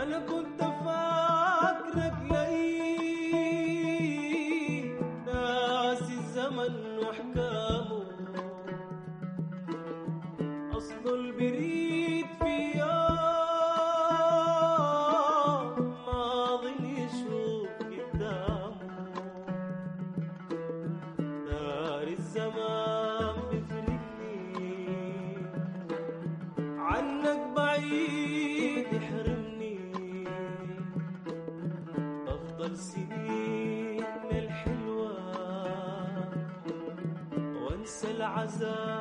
انا كنت فاكرك لئيم ناسي الزمن واحكامه اصل البريد في يوم ماضي يشوف قدامه دار الزمان بيفرقني عنك بعيد يحرمني أفضل سنين الحلوة وانسى العذاب